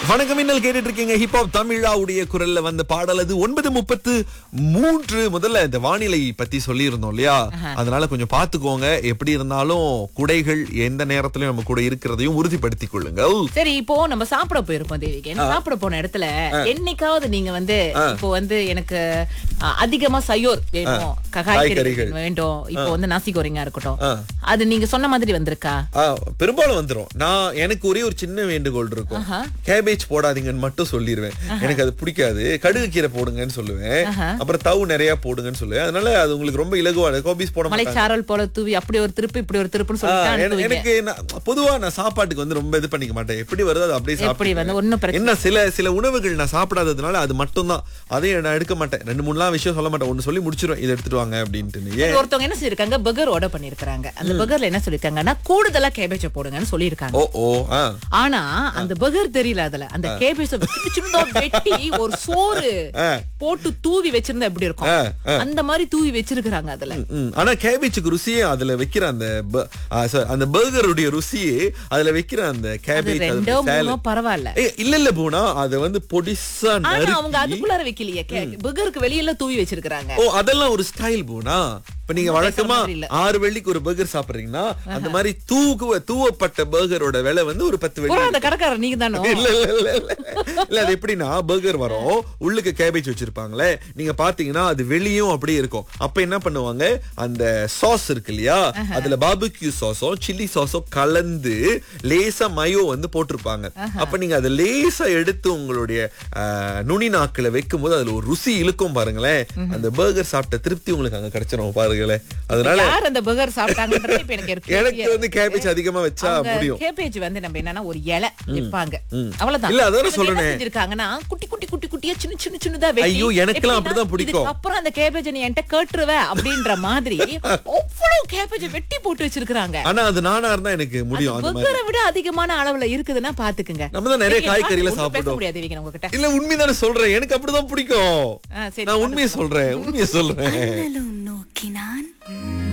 வணக்கம் இன்னல் கேட்டுட்டு இருக்கீங்க ஹிப்ஹாப் தமிழாவுடைய குரல்ல வந்த பாடல் அது ஒன்பது முப்பத்து மூன்று முதல்ல இந்த வானிலை பத்தி சொல்லியிருந்தோம் இல்லையா அதனால கொஞ்சம் பாத்துக்கோங்க எப்படி இருந்தாலும் குடைகள் எந்த நேரத்திலயும் நம்ம கூட இருக்கிறதையும் உறுதிப்படுத்திக் கொள்ளுங்கள் சரி இப்போ நம்ம சாப்பிட போயிருப்போம் தேவிகன் சாப்பிட போன இடத்துல என்னைக்காவது நீங்க வந்து இப்போ வந்து எனக்கு அ, அதிகமா சயோர் வேணும் காய்கறிகள். காய்கறிகள் வேண்டும் இப்போ வந்து நாசி கோரிங்கா இருக்கட்டும் ஆ. அது நீங்க சொன்ன மாதிரி வந்திருக்கா ஆ, பெரும்பாலும் வந்துரும் நான் எனக்கு ஒரே ஒரு சின்ன வேண்டுகோள் இருக்கும் கேபேஜ் போடாதீங்கன்னு மட்டும் சொல்லிடுவேன் எனக்கு அது பிடிக்காது கடுகு கீரை போடுங்கன்னு சொல்லுவேன் அப்புறம் தவு நிறைய போடுங்கன்னு சொல்லுவேன் அதனால அது உங்களுக்கு ரொம்ப இலகுவா கோபிஸ் போட மாட்டாங்க மலைச்சாரல் போல தூவி அப்படி ஒரு திருப்பு இப்படி ஒரு திருப்புன்னு ஆ, சொல்லிட்டு என- அனுப்புவீங்க. எனக்கு நான் பொதுவா நான் சாப்பாட்டுக்கு வந்து ரொம்ப இது பண்ணிக்க மாட்டேன் எப்படி வருதோ அது அப்படியே எப்படி சாப்பிடுவேன் வந்து ஒண்ணும் பிரச்சனை என்ன சில சில உணவுகள் நான் சாப்பிடாததுனால அது மட்டும் தான் அதையும் நான் எடுக்க மாட்டேன் ரெண்டு மூணுலாம் விஷயம் சொல்ல மாட்டேன் ஒன்னு சொல்லி முடிச்சிருவேன் இதை எடுத்துட்டு வாங்க அப்படின்ட்டு ஏன் ஒருத்தவங்க என்ன சொல்லிருக்காங்க பர்கர் ஆர்டர் பண்ணிருக்காங்க அந்த பர்கர்ல என்ன சொல்லிருக்காங்கன்னா கூடுதலா கேபேஜ போடுங்கன்னு சொல்லிருக்காங்க ஓ ஓ ஆ ஆனா அந்த பர்கர் தெரியல அதுல அந்த கேபேஜ சின்னதா வெட்டி ஒரு சோறு ஆ. போட்டு தூவி வச்சிருந்தா எப்படி இருக்கும் ஆ, அந்த மாதிரி தூவி வச்சிருக்காங்க அதுல ம், ஆனா கேபேஜுக்கு ருசியே அதுல வைக்கிற அந்த ப- ஆ, sorry, அந்த பர்கருடைய ருசியே அதுல வைக்கிற அந்த அது கேபேஜ் ரெண்டோ மூணோ பரவாயில்ல ஏய், இல்ல இல்ல பூனா அத வந்து பொடிசா ஆனா அவங்க நறுக்கி அதுக்குள்ளார வைக்கலையே பர்கருக்கு வெளியில தூவி வச்சிருக்காங்க ஓ அதெல்லாம் ஒரு ஸ்டைல் பூனா இப்ப நீங்க வழக்கமா மாதிரி இல்ல. ஆறு வெள்ளிக்கு ஒரு பர்கர் சாப்பிடுறீங்கன்னா அந்த மாதிரி தூக்குவ தூவப்பட்ட பர்கரோட விலை வந்து ஒரு பத்து வெள்ளி பூரா அந்த கடைக்காரர் நீங்க தானோ இல்ல இல்ல இல்ல இல்ல இல்ல அது எப்படின்னா பர்கர் வரும் உள்ளுக்கு கேபேஜ் வச்சிருப்பாங்களே நீங்க பாத்தீங்கன்னா அது வெளியும் அப்படியே இருக்கும் அப்ப என்ன பண்ணுவாங்க அந்த சாஸ் இருக்கு இல்லையா அதுல பாபிக்யூ சாஸும் சில்லி சாஸும் கலந்து லேசா மயோ வந்து போட்டிருப்பாங்க அப்ப நீங்க அதை லேசா எடுத்து உங்களுடைய ஆஹ், நுனி நாக்குல வைக்கும் போது அதுல ஒரு ருசி இழுக்கும் பாருங்களேன் அந்த பர்கர் சாப்பிட்ட திருப்தி உங்களுக்கு அங்க கிடைச்சிரும் பாருங்களேன் அதனால யார் அந்த பர்கர் சாப்பிட்டாங்கன்றது இப்ப எனக்கு இருக்கு எனக்கு வந்து கேபேஜ் அதிகமா வச்சா முடியும் கேபேஜ் வந்து நம்ம என்னன்னா ஒரு இலை வைப்பாங்க அவ்வளவுதான் இல்ல, அதானே அதுல என்ன சொல்றேனே. செஞ்சிருக்காங்கன்னா குட்டி குட்டி குட்டி குட்டியா சின்ன சின்ன சின்னதா வெட்டி ஐயோ, எனக்கெல்லாம் அப்படிதான் எப்படின்னா, பிடிக்கும். இதுக்கப்புறம் அந்த கேபேஜ் நீ என்கிட்ட கேட்டுருவ அப்படின்ற மாதிரி அவ்வளவு கேபேஜ் வெட்டி போட்டு வச்சிருக்காங்க ஆனா அது நானா இருந்தா எனக்கு முடியும் அந்த மாதிரி பர்கரை விட அதிகமான அளவுல இருக்குதுன்னா பாத்துக்குங்க நம்ம தான் நிறைய நீங்க காய்கறிகளை ஒண்ணும் பேச சாப்பிடுறோம். முடியாது வீக்கன் உங்ககிட்ட இல்ல உண்மைதானே சொல்றேன் எனக்கு அப்படிதான் பிடிக்கும் ஆ, சரி, நான் உண்மையை சொல்றேன் உண்மையை சொல்றேன் அண்ணலும் நோக்கினான்